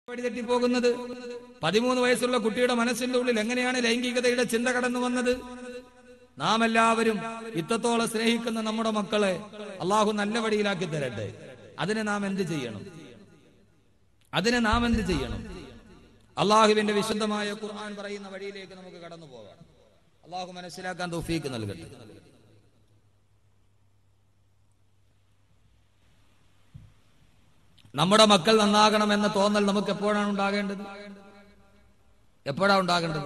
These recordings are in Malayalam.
വഴിതെറ്റി പോകുന്നത് പതിമൂന്ന് വയസ്സുള്ള കുട്ടിയുടെ മനസ്സിന്റെ ഉള്ളിൽ എങ്ങനെയാണ് ലൈംഗികതയുടെ ചിന്ത കടന്നു വന്നത് നാം എല്ലാവരും ഇത്രത്തോളം സ്നേഹിക്കുന്ന നമ്മുടെ മക്കളെ അള്ളാഹു നല്ല വഴിയിലാക്കി തരട്ടെ അതിന് നാം എന്ത് ചെയ്യണം അതിന് നാം എന്ത് ചെയ്യണം അള്ളാഹുവിന്റെ വിശുദ്ധമായ ഖുർആൻ പറയുന്ന വഴിയിലേക്ക് നമുക്ക് കടന്നു പോകാം അള്ളാഹു മനസ്സിലാക്കാൻ തൗഫീക്ക് നൽകട്ടെ നമ്മുടെ മക്കൾ നന്നാകണമെന്ന തോന്നൽ നമുക്ക് എപ്പോഴാണ് ഉണ്ടാകേണ്ടത് എപ്പോഴാണ് ഉണ്ടാകേണ്ടത്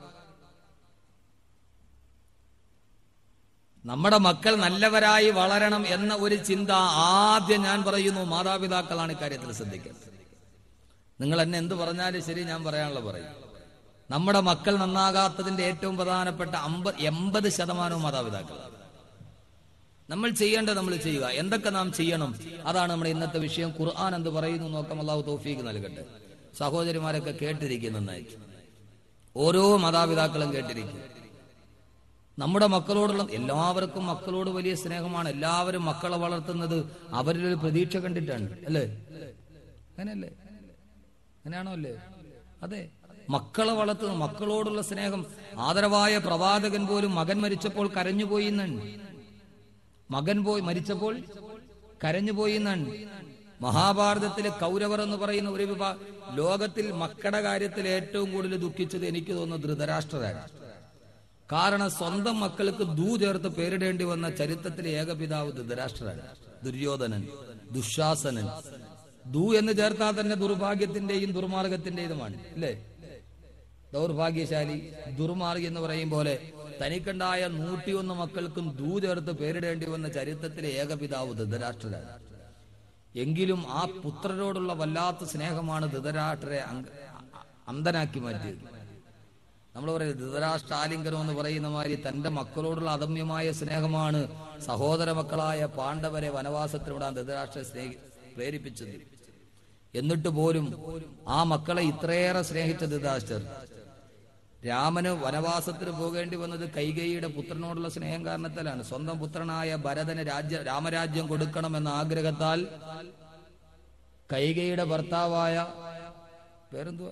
നമ്മുടെ മക്കൾ നല്ലവരായി വളരണം എന്ന ഒരു ചിന്ത ആദ്യം ഞാൻ പറയുന്നു മാതാപിതാക്കളാണ് ഇക്കാര്യത്തിൽ ശ്രദ്ധിക്കുന്നത് നിങ്ങൾ എന്നെ എന്ത് പറഞ്ഞാലും ശരി ഞാൻ പറയാനുള്ള പറയും നമ്മുടെ മക്കൾ നന്നാകാത്തതിന്റെ ഏറ്റവും പ്രധാനപ്പെട്ട അമ്പത് എൺപത് ശതമാനവും മാതാപിതാക്കളാണ് നമ്മൾ ചെയ്യേണ്ടത് നമ്മൾ ചെയ്യുക എന്തൊക്കെ നാം ചെയ്യണം അതാണ് നമ്മുടെ ഇന്നത്തെ വിഷയം ഖുർആൻ എന്ത് പറയുന്നു നോക്കാം അള്ളാഹു തൗഫീക്ക് നൽകട്ടെ സഹോദരിമാരൊക്കെ കേട്ടിരിക്കും നന്നായിട്ട് ഓരോ മാതാപിതാക്കളും കേട്ടിരിക്കും നമ്മുടെ മക്കളോടുള്ള എല്ലാവർക്കും മക്കളോട് വലിയ സ്നേഹമാണ് എല്ലാവരും മക്കളെ വളർത്തുന്നത് അവരിൽ ഒരു പ്രതീക്ഷ കണ്ടിട്ടാണ് അല്ലേ അങ്ങനെയല്ലേ അങ്ങനെയാണോ അല്ലേ അതെ മക്കളെ വളർത്തുന്നു മക്കളോടുള്ള സ്നേഹം ആദരവായ പ്രവാചകൻ പോലും മകൻ മരിച്ചപ്പോൾ കരഞ്ഞുപോയി എന്നാണ് മകൻ പോയി മരിച്ചപ്പോൾ കരഞ്ഞുപോയി എന്നാണ് മഹാഭാരതത്തിലെ കൗരവർ എന്ന് പറയുന്ന ഒരു വിഭാഗം ലോകത്തിൽ മക്കളുടെ കാര്യത്തിൽ ഏറ്റവും കൂടുതൽ ദുഃഖിച്ചത് എനിക്ക് തോന്നുന്നു ധൃതരാഷ്ട്രരാണ് കാരണം സ്വന്തം മക്കൾക്ക് ദൂ ചേർത്ത് പേരിടേണ്ടി വന്ന ചരിത്രത്തിലെ ഏകപിതാവ് ധൃതരാഷ്ട്രരാണ് ദുര്യോധനൻ ദുശാസനൻ ദൂ എന്ന് ചേർത്താൽ തന്നെ ദുർഭാഗ്യത്തിന്റെയും ദുർമാർഗത്തിന്റെതുമാണ് അല്ലേ ദൗർഭാഗ്യശാലി ദുർമാർഗി എന്ന് പറയും പോലെ തനിക്കുണ്ടായ നൂറ്റിയൊന്ന് മക്കൾക്കും ദൂ ചേർത്ത് പേരിടേണ്ടി വന്ന ചരിത്രത്തിലെ ഏകപിതാവ് ധൃതരാഷ്ട്രരാണ് എങ്കിലും ആ പുത്രരോടുള്ള വല്ലാത്ത സ്നേഹമാണ് ധൃതരാഷ്ട്രരെ അങ്ക- അന്ധനാക്കി മാറ്റിയത് നമ്മൾ പറയും ധൃതരാഷ്ട്ര ആലിംഗനം എന്ന് പറയുന്ന മാതിരി തന്റെ മക്കളോടുള്ള അദമ്യമായ സ്നേഹമാണ് സഹോദര മക്കളായ പാണ്ഡവരെ വനവാസത്തിലൂടെ ധൃതരാഷ്ട്ര സ്നേഹി പ്രേരിപ്പിച്ചത് എന്നിട്ട് പോലും ആ മക്കളെ ഇത്രയേറെ സ്നേഹിച്ച ധൃതരാഷ്ട്രർ രാമന് വനവാസത്തിന് പോകേണ്ടി വന്നത് കൈകേയിയുടെ പുത്രനോടുള്ള സ്നേഹം കാരണത്താലാണ് സ്വന്തം പുത്രനായ ഭരതന് രാജ്യ രാമരാജ്യം കൊടുക്കണമെന്ന ആഗ്രഹത്താൽ കൈകേയിയുടെ ഭർത്താവായ പേരെന്തുവാ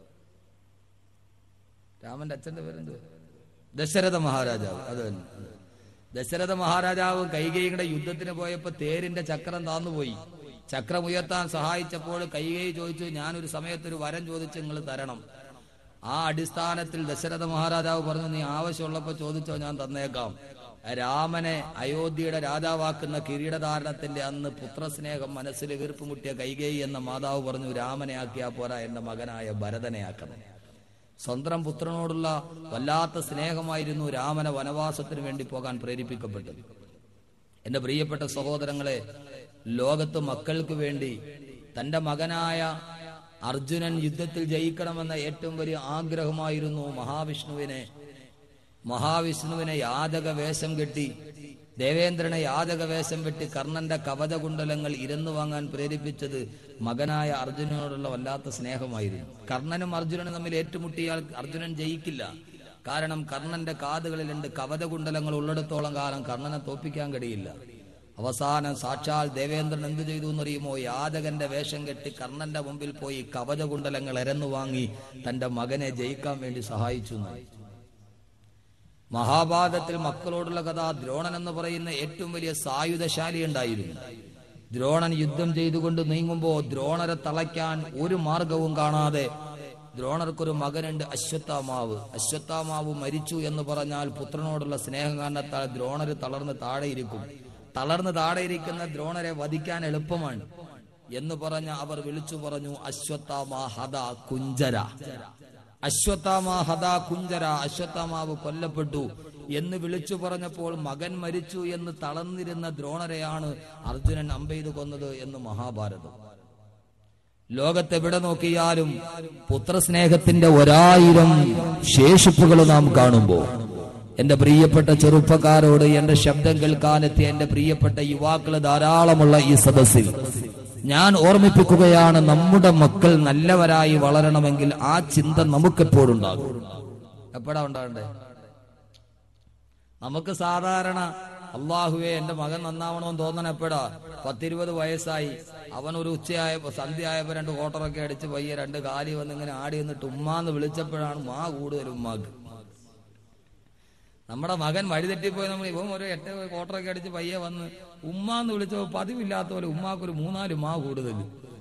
രാമന്റെ അച്ഛന്റെ പേരെന്തുവാ ദശരഥ മഹാരാജാവ് അത് തന്നെ ദശരഥ മഹാരാജാവ് കൈകേയിയുടെ യുദ്ധത്തിന് പോയപ്പോ തേരിന്റെ ചക്രം താന്നുപോയി ചക്രം ഉയർത്താൻ സഹായിച്ചപ്പോൾ കൈകേയി ചോദിച്ചു ഞാനൊരു സമയത്തൊരു വരം ചോദിച്ച് നിങ്ങൾ തരണം ആ അടിസ്ഥാനത്തിൽ ദശരഥ മഹാരാജാവ് പറഞ്ഞു നീ ആവശ്യമുള്ളപ്പോ ചോദിച്ചോ ഞാൻ തന്നേക്കാം രാമനെ അയോധ്യയുടെ രാജാവാക്കുന്ന കിരീടധാരണത്തിന്റെ അന്ന് പുത്രസ്നേഹം മനസ്സിൽ വീർപ്പുമുട്ടിയ കൈകേയി എന്ന മാതാവ് പറഞ്ഞു രാമനെ ആക്കിയാ പോരാ എന്റെ മകനായ ഭരതനെ ആക്കണം സ്വന്തം പുത്രനോടുള്ള വല്ലാത്ത സ്നേഹമായിരുന്നു രാമന വനവാസത്തിന് വേണ്ടി പോകാൻ പ്രേരിപ്പിക്കപ്പെട്ടത് എന്റെ പ്രിയപ്പെട്ട സഹോദരങ്ങളെ ലോകത്ത് മക്കൾക്ക് വേണ്ടി തന്റെ മകനായ അർജുനൻ യുദ്ധത്തിൽ ജയിക്കണമെന്ന ഏറ്റവും വലിയ ആഗ്രഹമായിരുന്നു മഹാവിഷ്ണുവിനെ മഹാവിഷ്ണുവിനെ യാതക വേഷം കെട്ടി ദേവേന്ദ്രനെ യാതക വേഷം വെട്ടി കർണന്റെ കവചകുണ്ടലങ്ങൾ ഇരന്നു വാങ്ങാൻ പ്രേരിപ്പിച്ചത് മകനായ അർജുനനോടുള്ള വല്ലാത്ത സ്നേഹമായിരുന്നു കർണനും അർജുനനും തമ്മിൽ ഏറ്റുമുട്ടിയാൽ അർജുനൻ ജയിക്കില്ല കാരണം കർണന്റെ കാതുകളിൽ രണ്ട് കവചകുണ്ടലങ്ങൾ ഉള്ളിടത്തോളം കാലം കർണനെ തോപ്പിക്കാൻ കഴിയില്ല അവസാനം സാക്ഷാൽ ദേവേന്ദ്രൻ എന്തു ചെയ്തു എന്നറിയുമോ യാതകന്റെ വേഷം കെട്ടി കർണന്റെ മുമ്പിൽ പോയി കവചകുണ്ടലങ്ങൾ എരന്നു വാങ്ങി തന്റെ മകനെ ജയിക്കാൻ വേണ്ടി സഹായിച്ചു എന്നാണ്. മഹാഭാരതത്തിൽ മക്കളോടുള്ള കഥ ദ്രോണൻ എന്ന് പറയുന്ന ഏറ്റവും വലിയ സായുധശാലി ഉണ്ടായിരുന്നു ദ്രോണൻ യുദ്ധം ചെയ്തുകൊണ്ട് നീങ്ങുമ്പോ ദ്രോണരെ തളയ്ക്കാൻ ഒരു മാർഗവും കാണാതെ ദ്രോണർക്കൊരു മകനുണ്ട് അശ്വത്ഥാമാവ് അശ്വത്ഥാമാവ് മരിച്ചു എന്ന് പറഞ്ഞാൽ പുത്രനോടുള്ള സ്നേഹം കാരണത്താൽ ദ്രോണര് തളർന്ന് താഴെയിരിക്കും തളർന്ന് താഴെയിരിക്കുന്ന ദ്രോണരെ വധിക്കാൻ എളുപ്പമാണ് എന്ന് പറഞ്ഞ അവർ വിളിച്ചു പറഞ്ഞു അശ്വത്ഥാമ ഹത കുഞ്ചര അശ്വത്ഥാമ ഹദാ കുഞ്ചര അശ്വത്ഥാമാവ് കൊല്ലപ്പെട്ടു എന്ന് വിളിച്ചു പറഞ്ഞപ്പോൾ മകൻ മരിച്ചു എന്ന് തളർന്നിരുന്ന ദ്രോണരെയാണ് അർജുനൻ അമ്പെയ്ത് കൊന്നത് എന്ന് മഹാഭാരതം ലോകത്തെവിടെ നോക്കിയാലും പുത്രസ്നേഹത്തിന്റെ ഒരായിരം ശേഷിപ്പുകൾ നാം കാണുമ്പോൾ എന്റെ പ്രിയപ്പെട്ട ചെറുപ്പക്കാരോട് എന്റെ ശബ്ദം കേൾക്കാനെത്തിയ എന്റെ പ്രിയപ്പെട്ട യുവാക്കൾ ധാരാളമുള്ള ഈ സദസ്സിൽ ഞാൻ ഓർമ്മിപ്പിക്കുകയാണ് നമ്മുടെ മക്കൾ നല്ലവരായി വളരണമെങ്കിൽ ആ ചിന്ത നമുക്കെപ്പോഴുണ്ടാകും എപ്പോഴാ ഉണ്ടാകണ്ടേ നമുക്ക് സാധാരണ അള്ളാഹുവെ എന്റെ മകൻ നന്നാവണമെന്ന് തോന്നണ എപ്പോഴാ പത്തിരുപത് വയസ്സായി അവൻ ഒരു ഉച്ചയായപ്പോ സന്ധ്യയായപ്പോ രണ്ട് കോട്ടറൊക്കെ അടിച്ച് പയ്യെ രണ്ട് കാലി വന്ന് ഇങ്ങനെ ആടി നിന്നിട്ട് ഉമ്മാന്ന് വിളിച്ചപ്പോഴാണ് മാ കൂടുതൽ ഉമ്മാക്ക് നമ്മുടെ മകൻ വഴിതെറ്റിപ്പോയി നമ്മൾ ഇവൻ ഒരു എട്ട് കോട്ടറൊക്കെ അടിച്ച് പയ്യെ വന്ന് ഉമ്മാന്ന് വിളിച്ചപ്പോൾ പതിവില്ലാത്ത പോലെ ഉമ്മാക്കൊരു മൂന്നാല് മാ കൂടുതൽ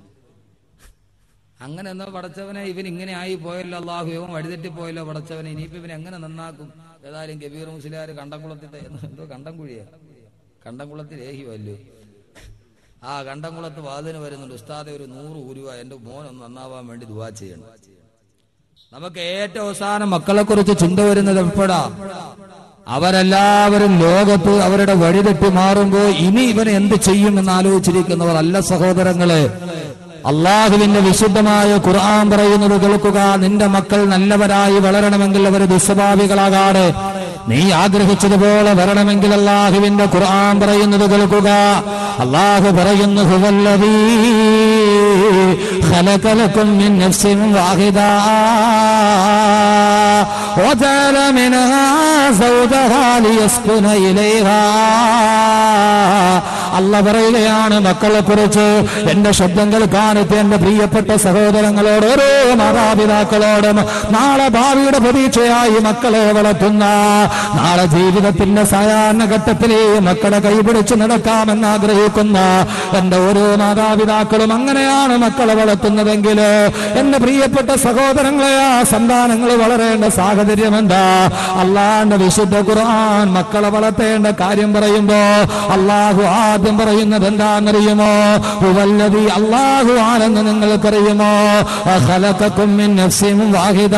അങ്ങനെ എന്നാ പടച്ചവനെ ഇവൻ ഇങ്ങനെ ആയി പോയല്ലോ അള്ളാഹു ഇവൻ വഴിതെറ്റിപ്പോയല്ലോ പടച്ചവനെ ഇനിയിപ്പോ ഇവൻ എങ്ങനെ നന്നാക്കും ഏതായാലും കബീർ മുസ്ലിയാർ കണ്ടംകുളത്തിൽ എന്തോ കണ്ടംകുഴിയാ കണ്ടംകുളത്തിൽ ഏഹിയല്ലോ ആ കണ്ടംകുളത്ത് വാതിന് വരുന്നുണ്ട് ഉസ്താദെ ഒരു നൂറ് ഉരുവ എന്റെ മോനൊന്ന് നന്നാവാൻ വേണ്ടി ദുവാ ചെയ്യണം നമുക്ക് ഏറ്റവും അവസാനം മക്കളെ കുറിച്ച് ചിന്ത വരുന്നത് എപ്പോഴാ അവരെല്ലാവരും ലോകത്ത് അവരുടെ വഴിതെറ്റി മാറുമ്പോ ഇനി ഇവൻ എന്ത് ചെയ്യും എന്ന് ആലോചിച്ചിരിക്കുന്നവർ അല്ല സഹോദരങ്ങളെ അള്ളാഹുവിന്റെ വിശുദ്ധമായ ഖുർആൻ പറയുന്നത് കേൾക്കുക നിന്റെ മക്കൾ നല്ലവരായി വളരണമെങ്കിൽ അവർ ദുസ്വഭാവികളാകാതെ നീ ആഗ്രഹിച്ചതുപോലെ വരണമെങ്കിൽ അള്ളാഹുവിന്റെ ഖുർആൻ പറയുന്നത് കേൾക്കുക അള്ളാഹു പറയുന്നു ഹുവല്ലദീ خلق لكم من نفس واحدة وجعل منها زوجها ليسكن إليها അല്ല പറയുകയാണ് മക്കളെ കുറിച്ച് എന്റെ ശബ്ദം കേൾക്കാനത്ത് എന്റെ പ്രിയപ്പെട്ട സഹോദരങ്ങളോട് ഓരോ മാതാപിതാക്കളോടും നാളെ ഭാവിയുടെ പ്രതീക്ഷയായി മക്കളെ വളർത്തുന്ന നാളെ ജീവിതത്തിന്റെ സായാഹ്ന ഘട്ടത്തിലെ മക്കളെ കൈപിടിച്ച് നടക്കാമെന്ന് ആഗ്രഹിക്കുന്ന എന്റെ ഓരോ മാതാപിതാക്കളും അങ്ങനെയാണ് മക്കളെ വളർത്തുന്നതെങ്കിൽ എന്റെ പ്രിയപ്പെട്ട സഹോദരങ്ങളെ ആ സന്താനങ്ങൾ വളരേണ്ട സാഹചര്യം എന്താ അള്ളാന്റെ വിശുദ്ധ ഖുർആൻ മക്കളെ വളർത്തേണ്ട കാര്യം പറയുമ്പോ അള്ളാഹു ആദ്യം പറയുന്നത് എന്താണെന്നറിയുമോ ഹുവല്ലദീ അള്ളാഹു ആണെന്ന് നിങ്ങൾക്കറിയുമോ ഖലഖക്കും മിൻ നഫ്സിൻ വാഹിദ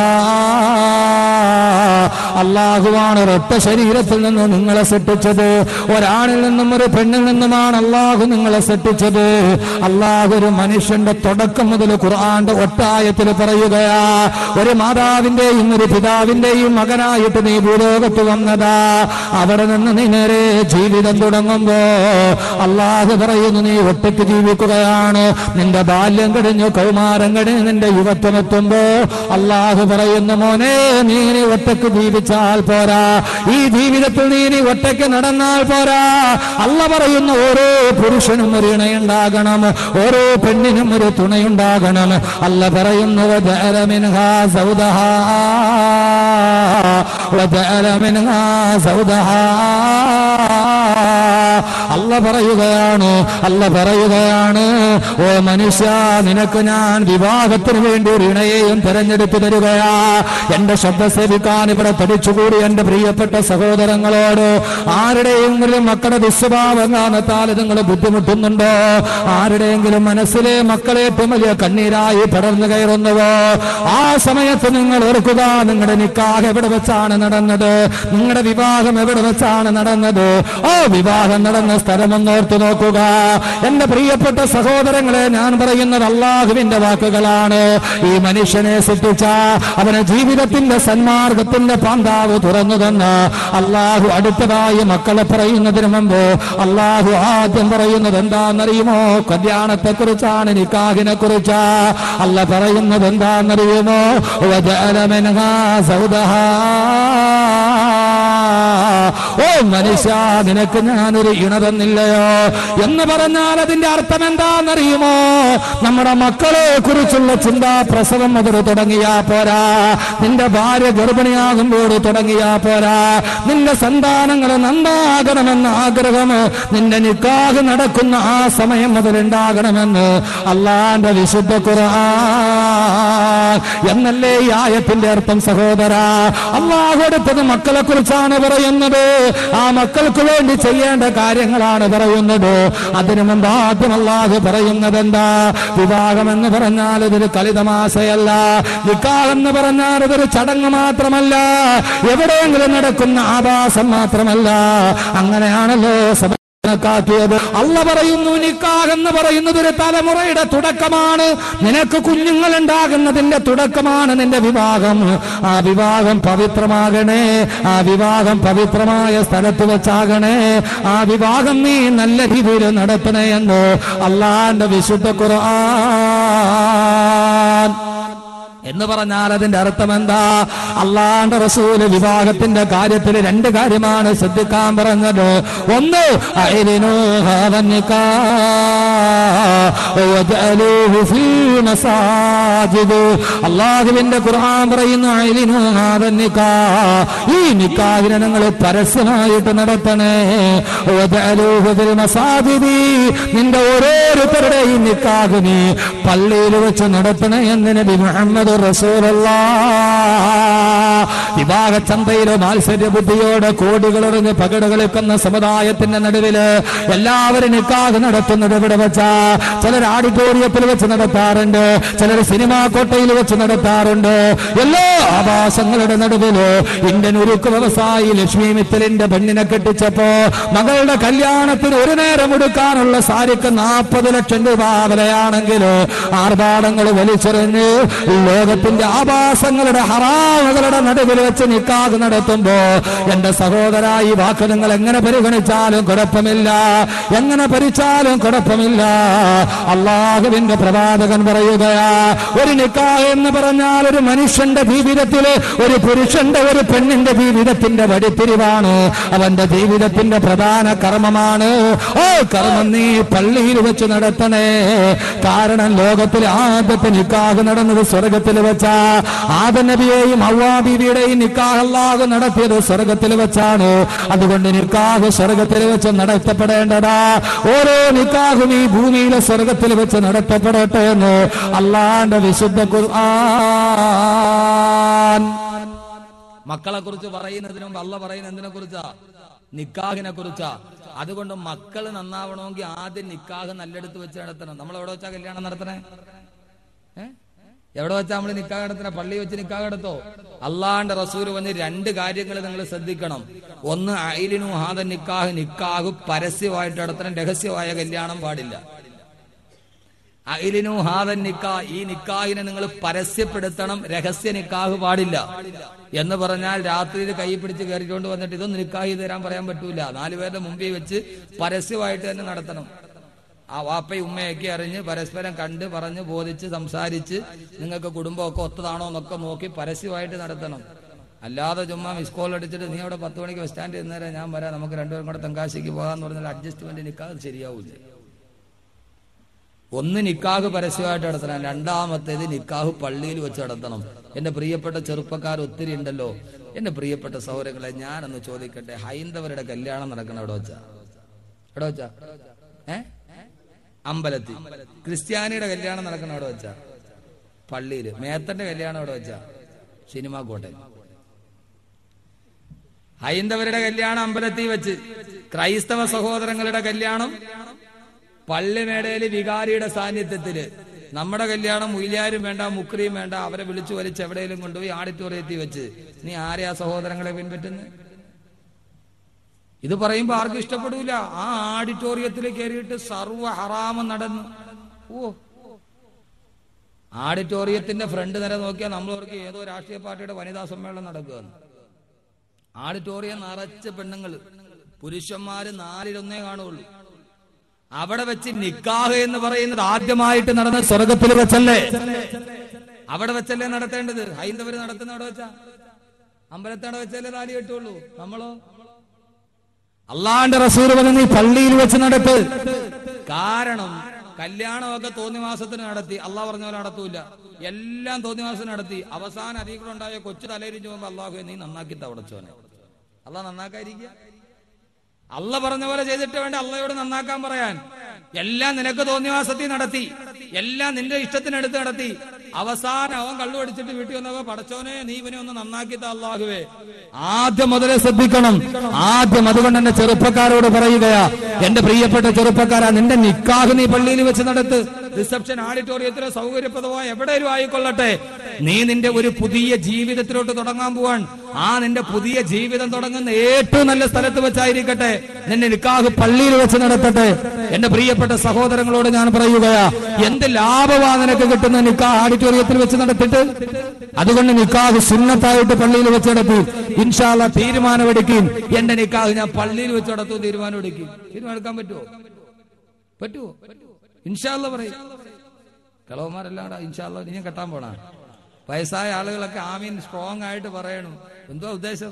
അള്ളാഹുവാണ് ഒരൊറ്റ ശരീരത്തിൽ നിന്ന് നിങ്ങളെ സൃഷ്ടിച്ചത് ഒരാണിൽ നിന്നും ഒരു പെണ്ണിൽ നിന്നുമാണ് അള്ളാഹു നിങ്ങളെ സൃഷ്ടിച്ചത് അള്ളാഹു ഒരു മനുഷ്യന്റെ തുടക്കം മുതൽ ഖുർആന്റെ ഒട്ടായത്തിൽ പറയുകയാ ഒരു മാതാവിന്റെയും ഒരു പിതാവിന്റെയും മകനായിട്ട് നീ ഭൂലോകത്ത് വന്നതാ അവിടെ നിന്ന് നീ നേരെ ജീവിതം തുടങ്ങുമ്പോ അള്ളാഹു പറയുന്നു നീ ഒറ്റയ്ക്ക് ജീവിക്കുകയാണ് നിന്റെ ബാല്യം കഴിഞ്ഞു കൗമാരം കഴിഞ്ഞ് നിന്റെ യുവത്വം എത്തുമ്പോ അള്ളാഹു പറയുന്നു മോനെ നീ ഇനി ഒറ്റയ്ക്ക് ജീവിച്ചാൽ പോരാ ഈ ജീവിതത്തിൽ നീ ഇനി ഒറ്റയ്ക്ക് നടന്നാൽ പോരാ അല്ല പറയുന്നു ഓരോ പുരുഷനും ഒരു ഇണയുണ്ടാകണം ഓരോ പെണ്ണിനും ഒരു തുണയുണ്ടാകണം അല്ല പറയുന്നു വജഅല മിൻഹാ സൗദഹാ വജഅല മിൻഹാ സൗദഹാ അല്ല പറയുകയാണ് അല്ല പറയുകയാണ് ഓ മനുഷ്യ നിനക്ക് ഞാൻ വിവാഹത്തിന് വേണ്ടി ഒരു ഇണയെയും തെരഞ്ഞെടുത്തു തരികയാ എന്റെ ശബ്ദ സേവിക്കാൻ ഇവിടെ തടിച്ചുകൂടി എന്റെ പ്രിയപ്പെട്ട സഹോദരങ്ങളോട് ആരുടെയെങ്കിലും മക്കളുടെ ദുസ്വഭാവം കാരണത്താൽ നിങ്ങൾ ബുദ്ധിമുട്ടുന്നുണ്ടോ ആരുടെയെങ്കിലും മനസ്സിലെ മക്കളെ ഏറ്റവും വലിയ കണ്ണീരായി പടർന്നു കയറുന്നുവോ ആ സമയത്ത് നിങ്ങൾ ഓർക്കുക നിങ്ങളുടെ നിക്കാഹ് എവിടെ വെച്ചാണ് നടന്നത് നിങ്ങളുടെ വിവാഹം എവിടെ വെച്ചാണ് നടന്നത് ഓ വിവാഹം നടന്ന സ്ഥലമെന്നോർത്ത് നോക്കുക എന്റെ പ്രിയപ്പെട്ട സഹോദരങ്ങളെ ഞാൻ പറയുന്നത് അള്ളാഹുവിന്റെ വാക്കുകളാണ് ഈ മനുഷ്യനെ സൃഷ്ടിച്ച അവന് ജീവിതത്തിന്റെ സന്മാർഗത്തിന്റെ പാന്താവ് തുറന്നു തന്ന അള്ളാഹു അടുത്തതായി മക്കളെ പറയുന്നതിന് മുമ്പ് അള്ളാഹു ആദ്യം പറയുന്നത് എന്താണെന്നറിയുമോ കല്യാണത്തെ കുറിച്ചാണ് നിക്കാഹിനെ കുറിച്ച് അല്ല പറയുന്നത് എന്താണെന്നറിയുമോ വജഅല മിൻഹാ സൗദഹാ ഓ മനുഷ്യ നിനക്ക് ഞാനൊരു ഇണ തന്നില്ലയോ എന്ന് പറഞ്ഞാൽ അതിന്റെ അർത്ഥം എന്താണെന്നറിയുമോ നമ്മുടെ മക്കളെ കുറിച്ചുള്ള ചിന്താ പ്രസവം മുതൽ തുടങ്ങിയാ പോരാ നിന്റെ ഭാര്യ ഗർഭിണിയാകുമ്പോൾ തുടങ്ങിയാ പോരാ നിന്റെ സന്താനങ്ങൾ നന്നാകണമെന്ന ആഗ്രഹം നിന്റെ നിക്കാഹ് നടക്കുന്ന ആ സമയം മുതൽ ഉണ്ടാകണമെന്ന് അള്ളാന്റെ വിശുദ്ധ ഖുർആൻ എന്നല്ലേ ഈ ആയത്തിന്റെ അർത്ഥം സഹോദര അള്ളാഹു അടുത്തത് മക്കളെ കുറിച്ചാണ് പറയുന്നത് ആ മക്കൾക്ക് വേണ്ടി ചെയ്യേണ്ട കാര്യങ്ങളാണ് പറയുന്നത് അതിനു മുമ്പ് ആദ്യം അള്ളാഹു പറയുന്നത് എന്താ വിവാഹം എന്ന് പറഞ്ഞാൽ ഇതൊരു കളിതമാശയല്ല നിക്കാഹ് എന്ന് പറഞ്ഞാൽ ഇതൊരു ചടങ്ങ് മാത്രമല്ല എവിടെയെങ്കിലും നടക്കുന്ന ആഭാസം മാത്രമല്ല അങ്ങനെയാണല്ലോ സഭ കണക്കാക്കിയത് അല്ല പറയുന്നു നിക്കാഹ് എന്ന് പറയുന്നത് ഒരു തലമുറയുടെ തുടക്കമാണ് നിനക്ക് കുഞ്ഞുങ്ങൾ ഉണ്ടാകുന്നതിന്റെ തുടക്കമാണ് നിന്റെ വിവാഹം ആ വിവാഹം പവിത്രമാകണേ ആ വിവാഹം പവിത്രമായ സ്ഥലത്ത് വെച്ചാകണേ ആ വിവാഹം നീ നല്ല രീതിയിൽ നടത്തണേ എന്ന് അള്ളാന്റെ വിശുദ്ധ ഖുർആൻ എന്ന് പറഞ്ഞാൽ അതിന്റെ അർത്ഥം എന്താ അള്ളാന്റെ റസൂല് വിവാഹത്തിന്റെ കാര്യത്തിൽ രണ്ട് കാര്യമാണ് ശ്രദ്ധിക്കാൻ പറഞ്ഞത് ഒന്ന് അയലിനു ഹാദന്നിക്കാ വജഅലൂഹു ഫീ മസാജിദ് അള്ളാഹുവിന്റെ ഖുർആൻ പറയുന്നു അയലിനു ഹാദന്നിക്കാ ഈ നിക്കാഹിനെ നിങ്ങൾ പരസ്യമായിട്ട് നടത്തണേ വജഅലൂഹു ഫിൽ മസാജിദി നിന്റെ ഓരോരുത്തരുടെയും നിക്കാഹിനെ പള്ളിയിൽ വെച്ച് നടത്തണേ എന്ന് നബി മുഹമ്മദ് റസൂലുള്ള വിവാഹ ചന്തയിലോ മാത്സര്യ ബുദ്ധിയോടെ കോടികളെറിഞ്ഞ് പകട് കളിക്കുന്ന സമുദായത്തിന്റെ നടുവില് എല്ലാവരും നിക്കാഹ് നടത്തുന്നത് ഇവിടെ വെച്ച ചിലർ ആഡിറ്റോറിയത്തിൽ വെച്ച് നടത്താറുണ്ട് ചിലർ സിനിമാ കോട്ടയിൽ വെച്ച് നടത്താറുണ്ട് എല്ലാ ആവാസങ്ങളുടെ നടുവില് ഇന്ത്യൻ ഉരുക്ക് വ്യവസായി ലക്ഷ്മി മിത്തലിന്റെ പെണ്ണിനെ കെട്ടിച്ചപ്പോ മകളുടെ കല്യാണത്തിന് ഒരു നേരം എടുക്കാനുള്ള സാരിക്ക് നാൽപ്പത് ലക്ഷം രൂപ വിലയാണെങ്കിൽ ആർഭാടങ്ങൾ വലിച്ചെറിഞ്ഞ് ലോകത്തിന്റെ ആഭാസങ്ങളുടെ ഹറാമുകളുടെ നടുവിൽ വെച്ച് നിക്കാഹ് നടത്തുമ്പോ എന്റെ സഹോദര ഈ വാക്ക് നിങ്ങൾ എങ്ങനെ പരിഗണിച്ചാലും കുഴപ്പമില്ല എങ്ങനെ ഭരിച്ചാലും കുഴപ്പമില്ല അള്ളാഹുവിന്റെ പ്രവാചകൻ പറയുകയാ ഒരു നിക്കാഹ് എന്ന് പറഞ്ഞാൽ ഒരു മനുഷ്യന്റെ ജീവിതത്തില് ഒരു പുരുഷന്റെ ഒരു പെണ്ണിന്റെ ജീവിതത്തിന്റെ വഴിത്തിരിവാണ് അവന്റെ ജീവിതത്തിന്റെ പ്രധാന കർമ്മമാണ് ഓ കർമ്മം നീ പള്ളിയിൽ വെച്ച് നടത്തണേ കാരണം ലോകത്തിൽ ആദ്യത്തെ നിക്കാഹ് നടന്നത് സ്വർഗത്തിൽ വെച്ച ആദനബിയെയും ഹവാബീബിയുടെയും നിക്കാഹ് അല്ലാഹ് നടത്തിയത് സ്വർഗത്തിൽ വെച്ചാണ് അതുകൊണ്ട് നിക്കാഹ് സ്വർഗത്തിൽ വെച്ച് നടത്തപ്പെടേണ്ടതാ ഓരോ നിക്കാഹും ഈ ഭൂമിയിലെ സ്വർഗത്തിൽ വെച്ച് നടത്തപ്പെടട്ടെ എന്ന് അള്ളാന്റെ വിശുദ്ധ ഖുർആൻ മക്കളെ കുറിച്ച് പറയുന്നതിന് മുമ്പ് അല്ല പറയുന്ന എന്തിനെ കുറിച്ചാ നിക്കാഹിനെ കുറിച്ചാ അതുകൊണ്ട് മക്കൾ നന്നാവണമെങ്കിൽ ആദ്യം നിക്കാഹ് നല്ലെടുത്ത് വെച്ച് നടത്തണം നമ്മൾ എവിടെ വെച്ചാ കല്യാണം നടത്തണേ ഏ? എവിടെ വെച്ചാ നമ്മൾ നിക്കാഹ് നടത്തണേ പള്ളി വെച്ച് നിക്കാഹ് നടത്തോ അള്ളാന്റെ റസൂല് വന്ന് രണ്ട് കാര്യങ്ങൾ നിങ്ങൾ ശ്രദ്ധിക്കണം ഒന്ന് അയിലിനു ഹാദ നിക്കാഹ് നിക്കാഹ് പരസ്യമായിട്ട് നടത്തണം രഹസ്യമായ കല്യാണം പാടില്ല അയിലിനു ഹാദൻ നിക്കാ ഈ നിക്കാഹിനെ നിങ്ങൾ പരസ്യപ്പെടുത്തണം രഹസ്യ നിക്കാഹ് പാടില്ല എന്ന് പറഞ്ഞാൽ രാത്രിയിൽ കൈ പിടിച്ച് കയറിക്കൊണ്ട് വന്നിട്ട് ഇതൊന്നും നിക്കാഹ് ചെയ്ത് തരാൻ പറയാൻ പറ്റൂല നാലുപേരുടെ മുമ്പിൽ വെച്ച് പരസ്യമായിട്ട് തന്നെ നടത്തണം ആ വാപ്പയും ഉമ്മയൊക്കെ അറിഞ്ഞ് പരസ്പരം കണ്ട് പറഞ്ഞ് ബോധിച്ച് സംസാരിച്ച് നിങ്ങൾക്ക് കുടുംബമൊക്കെ ഒത്തതാണോ എന്നൊക്കെ നോക്കി പരസ്യമായിട്ട് നടത്തണം അല്ലാതെ ചുമ്മാ മിസ് കോൾ അടിച്ചിട്ട് നീ അവിടെ പത്ത് മണിക്ക് ബസ് സ്റ്റാൻഡിൽ നിന്നേരം ഞാൻ വരാം നമുക്ക് രണ്ടുപേരും കൂടെ തെങ്കാശിക്ക് പോകാന്ന് പറഞ്ഞാൽ അഡ്ജസ്റ്റ്മെന്റ് നിക്കാഹ് ശരിയാവില്ല ഒന്ന് നിക്കാഹ് പരസ്യമായിട്ട് നടത്തണം രണ്ടാമത്തേത് നിക്കാഹ് പള്ളിയിൽ വെച്ച് നടത്തണം എന്റെ പ്രിയപ്പെട്ട ചെറുപ്പക്കാർ ഒത്തിരി ഉണ്ടല്ലോ എന്റെ പ്രിയപ്പെട്ട സൗരങ്ങളെ ഞാനൊന്ന് ചോദിക്കട്ടെ ഹൈന്ദവരുടെ കല്യാണം നടക്കണം എവിടെ വെച്ചാ എവിടെ വെച്ചാ ഏ അമ്പലത്തിൽ ക്രിസ്ത്യാനിയുടെ കല്യാണം നടക്കണം എവിടെ വെച്ചാ പള്ളിയില് മേത്തന്റെ കല്യാണം എവിടെ വെച്ചാ സിനിമാ കോട്ടയം ഹൈന്ദവരുടെ കല്യാണം അമ്പലത്തിൽ വെച്ച് ക്രൈസ്തവ സഹോദരങ്ങളുടെ കല്യാണം പള്ളിമേടയില് വികാരിയുടെ സാന്നിധ്യത്തില് നമ്മുടെ കല്യാണം മുയിലാരും വേണ്ട മുക്രിയും വേണ്ട അവരെ വിളിച്ചു വലിച്ച് എവിടെയെങ്കിലും കൊണ്ടുപോയി ആഡിറ്റോറിയത്തിൽ വെച്ച് നീ ആരെയാ സഹോദരങ്ങളെ പിൻപറ്റുന്നത് ഇത് പറയുമ്പോ ആർക്കും ഇഷ്ടപ്പെടൂല ആ ആഡിറ്റോറിയത്തിൽ കയറിയിട്ട് സർവ്വ ഹറാമം നടന്നു ഓ ആഡിറ്റോറിയത്തിന്റെ ഫ്രണ്ട് നേരെ നോക്കിയാൽ നമ്മളവർക്ക് ഏതോ രാഷ്ട്രീയ പാർട്ടിയുടെ വനിതാ സമ്മേളനം നടക്കുകയാണ് ആഡിറ്റോറിയം നിറച്ച പെണ്ണുങ്ങൾ പുരുഷന്മാര് നാലിലൊന്നേ കാണുള്ളൂ അവിടെ വെച്ച് നിക്കാഹ് എന്ന് പറയുന്നത് ആദ്യമായിട്ട് നടന്ന സ്വർഗത്തിൽ വെച്ചല്ലേ അവിടെ വെച്ചല്ലേ നടത്തേണ്ടത് ഹൈന്ദവര് നടത്തുന്ന അവിടെ വെച്ചാ അമ്പലത്തവിടെ വെച്ചല്ലേ താലി കെട്ടുള്ളൂ നമ്മളോ അള്ളാന്റെ റസൂൽ പറഞ്ഞ നീ പള്ളിയിൽ വെച്ച് നടത്ത് കാരണം കല്യാണമൊക്കെ തോന്നിമാസത്തിന് നടത്തി അള്ളാഹ് പറഞ്ഞ പോലെ നടത്തൂല എല്ലാം തോന്നിമാസത്തിന് നടത്തി അവസാന അധികം ഉണ്ടായ കൊച്ചു തലയിരിഞ്ഞു പോകുമ്പോ അള്ളാഹു നീ നന്നാക്കി തവടച്ചോനെ അള്ളാഹ് നന്നാക്കാതിരിക്കുക അല്ല പറഞ്ഞ പോലെ ചെയ്തിട്ട് വേണ്ട അള്ളയോട് നന്നാക്കാൻ പറയാൻ എല്ലാം നിനക്ക് തോന്നിവാസത്തിൽ നടത്തി എല്ലാം നിന്റെ ഇഷ്ടത്തിനടുത്ത് നടത്തി അവസാനം അവൻ കള്ളു അടിച്ചിട്ട് വീട്ടിൽ വന്നപ്പോ പടച്ചോനെ നീ ഇവനെ ഒന്ന് നന്നാക്കി അള്ളാഹുവേ ആദ്യം മുതലേ ശ്രദ്ധിക്കണം ആദ്യം അതുകൊണ്ട് എന്റെ ചെറുപ്പക്കാരോട് പറയുകയാ എന്റെ പ്രിയപ്പെട്ട ചെറുപ്പക്കാരാ നിന്റെ നിക്കാഹ് നീ പള്ളിയിൽ വെച്ച് നടത്ത് റിസപ്ഷൻ ഓഡിറ്റോറിയത്തിലോ സൗകര്യപ്രദമായ എവിടെയും ആയിക്കൊള്ളട്ടെ നീ നിന്റെ ഒരു പുതിയ ജീവിതത്തിലോട്ട് തുടങ്ങാൻ പോവാൻ ആ നിന്റെ പുതിയ ജീവിതം തുടങ്ങുന്ന ഏറ്റവും നല്ല സ്ഥലത്ത് വെച്ചായിരിക്കട്ടെ നിന്റെ നിക്കാഹ് പള്ളിയിൽ വെച്ച് നടത്തട്ടെ എന്റെ പ്രിയപ്പെട്ട സഹോദരങ്ങളോട് ഞാൻ പറയുകയാ എന്ത് ലാഭമാ നിനക്ക് കിട്ടുന്ന നിക്കാഹ് ഓഡിറ്റോറിയത്തിൽ വെച്ച് നടത്തിട്ട് അതുകൊണ്ട് നിക്കാഹ് സുന്നത്തായിട്ട് പള്ളിയിൽ വെച്ച് നടത്തി ഇൻഷാല്ല തീരുമാനമെടുക്കുകയും എന്റെ നിക്കാഹ് ഞാൻ പള്ളിയിൽ വെച്ച് നടത്തും തീരുമാനം എടുക്കും തീരുമാനം പറ്റുമോ പറ്റുമോ ഇൻഷാല്ല പറയും കളവന്മാരെല്ലാം കൂടെ ഇൻഷാല്ല ഇനിയും കെട്ടാൻ പോണ വയസ്സായ ആളുകളൊക്കെ ആമീൻ സ്ട്രോങ് ആയിട്ട് പറയണം എന്തോ ഉദ്ദേശം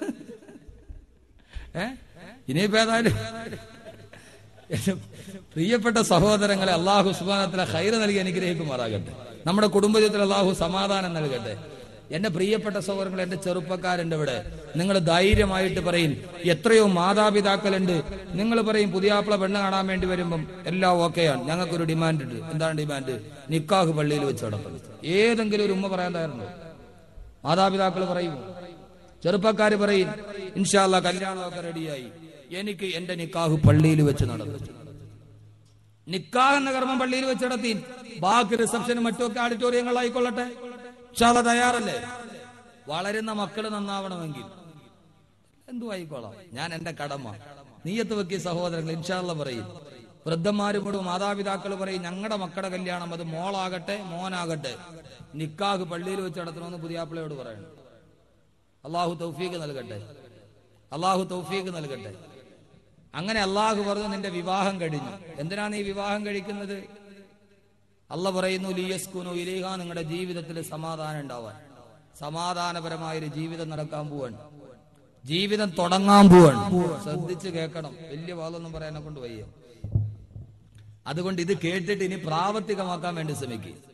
ഏ ഇനിയിപ്പോ ഏതായാലും എന്റെ പ്രിയപ്പെട്ട സഹോദരങ്ങളെ അള്ളാഹു സുബാനത്തിലെ ഹൈറ് നൽകി അനുഗ്രഹിക്കുമാറാകട്ടെ നമ്മുടെ കുടുംബത്തിൽ അള്ളാഹു സമാധാനം നൽകട്ടെ എന്റെ പ്രിയപ്പെട്ട സഹോദരങ്ങൾ എന്റെ ചെറുപ്പക്കാരുണ്ട് ഇവിടെ നിങ്ങൾ ധൈര്യമായിട്ട് പറയും എത്രയോ മാതാപിതാക്കളുണ്ട് നിങ്ങൾ പറയും പുതിയാപ്പിള പെണ്ണ് കാണാൻ വേണ്ടി വരുമ്പം എല്ലാം ഓക്കെയാണ് ഞങ്ങൾക്കൊരു ഡിമാൻഡ് ഉണ്ട് എന്താണ് ഡിമാൻഡ് നിക്കാഹ് പള്ളിയിൽ വെച്ച് നടത്തണം ഏതെങ്കിലും ഒരു ഉമ്മ പറയാൻ തയ്യാറുണ്ടോ മാതാപിതാക്കൾ പറയും ചെറുപ്പക്കാര് പറയും ഇൻഷാല്ല കല്യാണമൊക്കെ റെഡിയായി എനിക്ക് എന്റെ നിക്കാഹ് പള്ളിയിൽ വെച്ച് നടന്നു നിക്കാഹ് എന്ന കർമ്മം പള്ളിയിൽ വെച്ച് നടത്തി ബാക്കി റിസപ്ഷനും മറ്റുമൊക്കെ ഓഡിറ്റോറിയങ്ങളായിക്കൊള്ളട്ടെ ഇൻഷാല്ല തയ്യാറല്ലേ വളരുന്ന മക്കൾ നന്നാവണമെങ്കിൽ എന്തു ആയിക്കോളാം ഞാൻ എന്റെ കടമ നീയത്ത് വെക്കിയ സഹോദരങ്ങൾ ഇൻഷാല്ല പറയും വൃദ്ധന്മാരും മാതാപിതാക്കൾ പറയും ഞങ്ങളുടെ മക്കളുടെ കല്യാണം അത് മോളാകട്ടെ മോനാകട്ടെ നിക്കാഹ് പള്ളിയിൽ വെച്ച് നടത്തണമെന്ന് പുതിയാപ്പിളയോട് പറയണം അള്ളാഹു തൗഫീഖ് നൽകട്ടെ അള്ളാഹു തൗഫീഖ് നൽകട്ടെ അങ്ങനെ അള്ളാഹു പറഞ്ഞു നിന്റെ വിവാഹം കഴിഞ്ഞു എന്തിനാണ് ഈ വിവാഹം കഴിക്കുന്നത് അല്ല പറയുന്നു ലിയസ്കുനു ഇലേഹ നിങ്ങളുടെ ജീവിതത്തിൽ സമാധാനം ഉണ്ടാവാൻ സമാധാനപരമായൊരു ജീവിതം നടക്കാൻ പോവാൻ ജീവിതം തുടങ്ങാൻ പോവാൻ ശ്രദ്ധിച്ച് കേൾക്കണം വലിയ വാദമൊന്നും പറയാനെ കൊണ്ട് വയ്യ അതുകൊണ്ട് ഇത് കേട്ടിട്ട് ഇനി പ്രാവർത്തികമാക്കാൻ വേണ്ടി ശ്രമിക്കുക